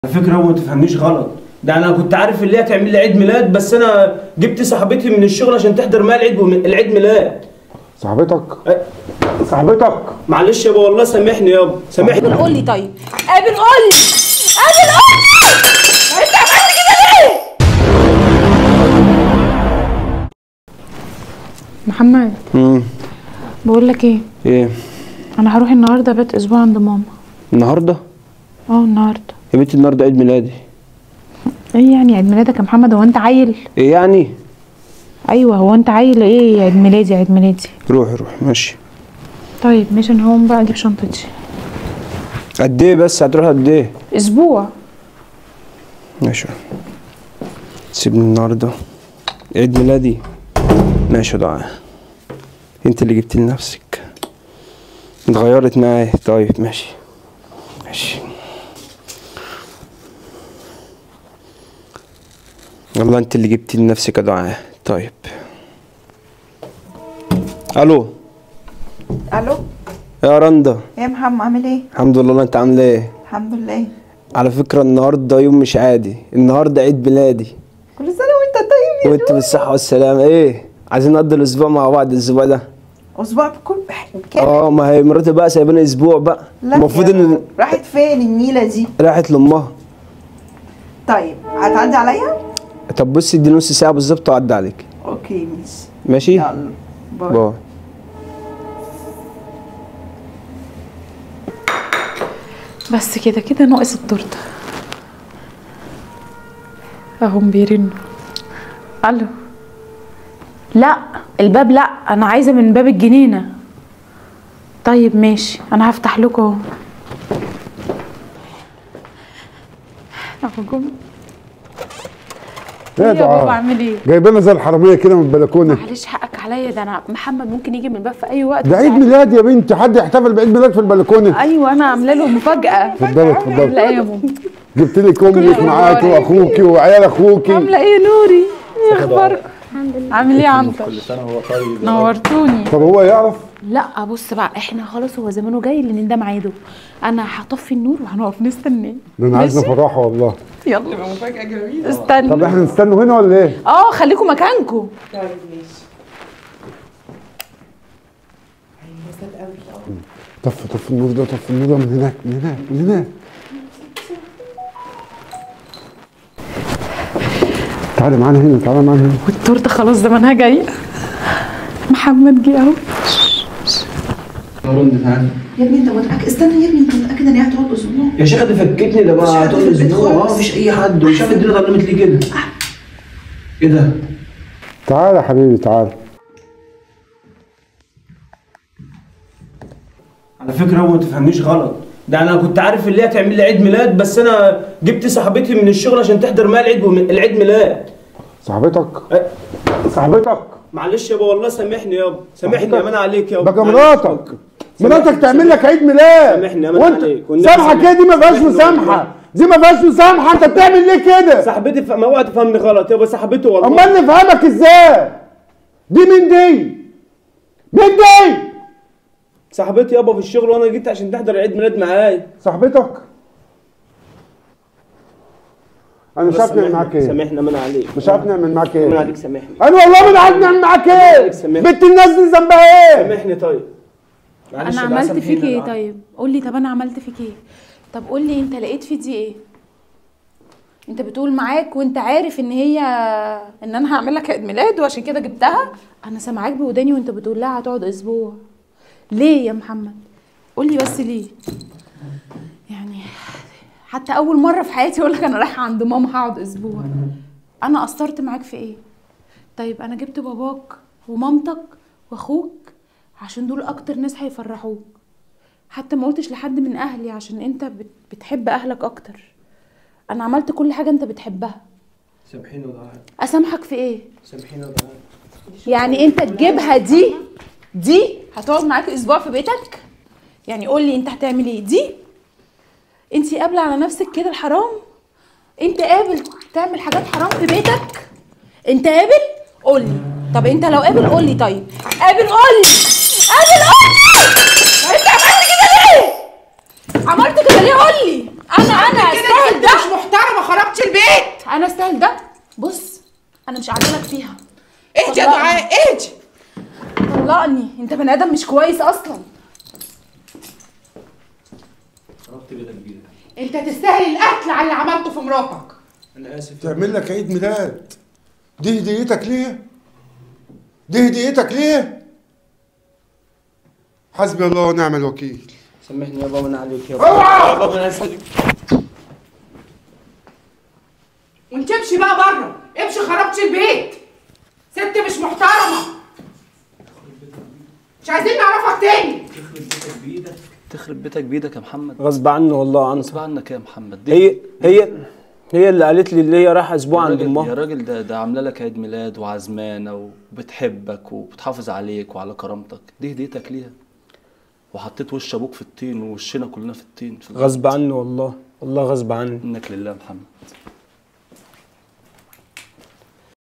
على فكره هو ما تفهمنيش غلط ده انا كنت عارف اللي هي تعمل لي عيد ميلاد بس انا جبت صاحبتي من الشغل عشان تحضر معايا العيد العيد ميلاد صاحبتك أه. صاحبتك معلش يابا والله سامحني يابا سامحني قول لي طيب قابل قول لي قابل قول لي انت عملت كده ليه محمد امم بقول لك ايه ايه انا هروح النهارده بيت اسبوع عند ماما النهارده اه النهارده يا بنتي النهارده عيد ميلادي ايه يعني عيد ميلادك يا محمد هو انت عيل ايه يعني ايوه هو انت عيل ايه عيد ميلادي عيد ميلادي روحي روحي ماشي طيب ماشي انا هقوم بقى اجيب شنطتي قد ايه بس هتروح قد ايه اسبوع ماشي سيبني النهارده عيد ميلادي ماشي يا دعاء انت اللي جبت لنفسك اتغيرت معايا طيب ماشي ماشي والله انت اللي جبت لنفسك يا دعاء طيب الو الو يا رندا يا محمد عامل ايه الحمد لله انت عامله ايه الحمد لله على فكره النهارده يوم مش عادي النهارده عيد ميلادي كل سنه وانت طيب يا وانت بالصحه والسلامه ايه عايزين نقضي الاسبوع مع بعض الاسبوع ده اسبوع بكل بكام اه ما هي مراتي بقى سايباني اسبوع بقى لا المفروض يا ان رب. راحت فين النيله دي راحت لامها طيب هتعدي عليا طب بصي دي نص ساعه بالظبط واعدي عليك اوكي ماشي ماشي يلا باي باي بس كده كده ناقص التورته اهم بيرنوا الو لا الباب لا انا عايزه من باب الجنينه طيب ماشي انا هفتح لكم اهو اهو جم ايه يا ده بابا آه. اعمل ايه جايبانا زي الحراميه كده من البلكونه معلش حقك عليا ده انا محمد ممكن يجي من الباب في اي وقت ده عيد ميلاد يا بنتي حد يحتفل بعيد ميلاد في البلكونه ايوه انا عامله له مفاجاه اتفضلي اتفضلي لا يا ماما جبت لك امك كل معاكي أخبارك؟ واخوكي وعيال اخوكي عامله ايه يا نوري ايه اخباركم عامل ايه يا عنتر كل سنه هو طيب نورتوني طب هو يعرف لا بص بقى احنا خلاص هو زمانه جاي لان ده ميعاده انا هطفي النور وهنقف نستناه ده انا عايز ماشي؟ نفرحه والله يلا مفاجاه جميله استنى طب احنا نستنوا هنا ولا ايه؟ اه خليكم مكانكم طفي طفي النور ده طفي النور ده من هناك من هناك من هناك تعالي معانا هنا تعالي معانا هنا والتورته خلاص زمانها جاي محمد جه اهو يا ابني انت متاكد استنى يا ابني انت متاكد ان هي هتقعد اسبوع يا شيخه دي فكتني ده مفيش بقى حد طول في البيت اسبوع اه خالص. مفيش اي حد وشاف الدنيا ظلمت ليه كده ايه ده تعالى يا حبيبي تعالى على فكره هو ما تفهمنيش غلط ده انا كنت عارف اللي هي تعمل لي عيد ميلاد بس انا جبت صاحبتي من الشغل عشان تحضر معايا العيد العيد ميلاد صاحبتك أه. صاحبتك معلش يابا والله سامحني يابا سامحني يا مان عليك يابا بقى معلش. مراتك مراتك تعمل لك عيد ميلاد سامحني يا مان وانت عليك. والنبي سامحه سامحني. كده دي ما فيهاش سامحني مسامحه والله. دي ما فيهاش مسامحه انت بتعمل ليه كده؟ صاحبتي ف... ما اوعى تفهمني غلط يابا صاحبتي والله امال نفهمك ازاي؟ دي مين دي؟ مين دي؟ صاحبتي يابا في الشغل وانا جيت عشان تحضر العيد ميلاد معايا صاحبتك؟ انا مش عارف نعمل معاك ايه سامحني يا مان عليك مش عارف نعمل معاك من ايه عليك سامحني انا والله ما عارف نعمل معاك ايه عليك سامحني. بنت الناس دي ذنبها ايه؟ سامحني طيب معلش انا بقى عملت سامحيني فيك ايه بقى. طيب قول لي طب انا عملت فيك ايه طب قول لي انت لقيت في دي ايه انت بتقول معاك وانت عارف ان هي ان انا هعمل لك عيد ميلاد وعشان كده جبتها انا سامعاك بوداني وانت بتقول لها هتقعد اسبوع ليه يا محمد قول لي بس ليه يعني حتى اول مره في حياتي اقول لك انا رايحه عند ماما هقعد اسبوع انا قصرت معاك في ايه طيب انا جبت باباك ومامتك واخوك عشان دول اكتر ناس هيفرحوك حتى ما قلتش لحد من اهلي عشان انت بت- بتحب اهلك اكتر انا عملت كل حاجه انت بتحبها سامحيني يا دعاء اسامحك في ايه سامحيني يا دعاء يعني انت تجيبها دي دي هتقعد معاك اسبوع في بيتك يعني قول لي انت هتعمل ايه دي انت قابله على نفسك كده الحرام انت قابل تعمل حاجات حرام في بيتك انت قابل قول لي طب انت لو قابل قول لي طيب قابل قول لي قابل قول لي انت عملت كده ليه عملت كده ليه قول لي انا انا كده استاهل انت ده مش محترمه خربتي البيت انا استاهل ده بص انا مش عاملك فيها اهدي يا طلقني. دعاء اهدي طلقني انت بني ادم مش كويس اصلا انت تستاهل القتل على اللي عملته في مراتك انا اسف تعمل لك عيد ميلاد دي هديتك ليه دي هديتك ليه حسبي الله ونعم الوكيل سامحني يابا وانا عليك يابا اوعى يابا انا اسف وانت امشي بقى بره امشي خربتي البيت ست مش محترمه مش عايزين نعرفك تاني تخرب بيتك بايدك يا محمد غصب عني والله عنها غصب عنك يا محمد دي هي هي هي اللي قالت لي اللي هي رايحه اسبوع يا عند راجل- يا امها راجل ده ده عامله لك عيد ميلاد وعزمانه وبتحبك وبتحافظ عليك وعلى كرامتك دي هديتك ليها وحطيت وش ابوك في الطين ووشنا كلنا في الطين في غصب عني والله والله غصب عني انك لله يا محمد